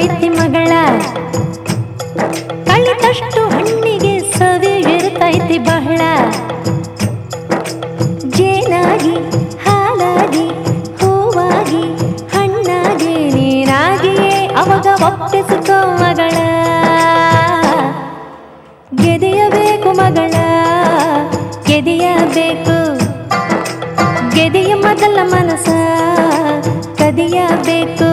ಇರ್ತೈತಿ ಮಗಳ ಕಳಿತಷ್ಟು ಹಣ್ಣಿಗೆ ಸವಿ ಇರ್ತೈತಿ ಬಹಳ ಜೇನಾಗಿ ಹಾಲಾಗಿ ಹೂವಾಗಿ ಹಣ್ಣಾಗಿ ನೀನಾಗಿಯೇ ಅವಾಗ ಒಪ್ಪಿಸಿಕೋ ಮಗಳ ಗೆದೆಯಬೇಕು ಮಗಳ ಗೆದೆಯಬೇಕು ಗೆದೆಯ ಮೊದಲ ಮನಸ ಕದಿಯಬೇಕು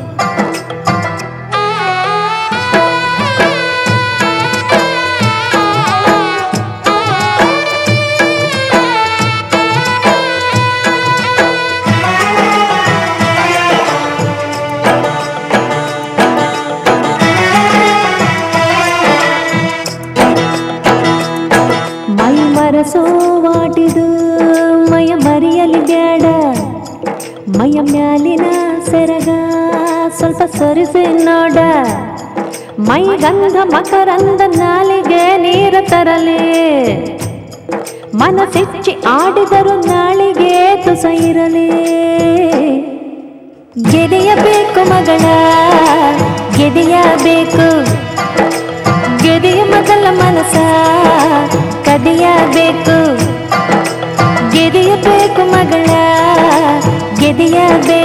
ಮೈ ಮರಸೋವಾಟಿದು ಮಯ ಮರಿಯಲಿ ಬ್ಯಾಡ ಮಯ ಮ್ಯಾಲಿನ ಸೆರಗ ಸ್ವಲ್ಪ ಸರಿಸಿ ನೋಡ ಮೈ ಗಂಧ ಮಕರಂದ ನಾಲಿಗೆ ನೀರು ತರಲಿ ಮನಸ್ಸಿಚ್ಚಿ ಆಡಿದರು ನಾಳಿಗೆ ತುಸ ಇರಲಿ ಗೆದೆಯಬೇಕು ಮಗಳ ಗೆದೆಯಬೇಕು ಗೆದೆಯ ಮೊದಲ ಮನಸ ಕದಿಯಬೇಕು ಗೆದೆಯಬೇಕು ಮಗಳ ಗೆದೆಯಬೇಕು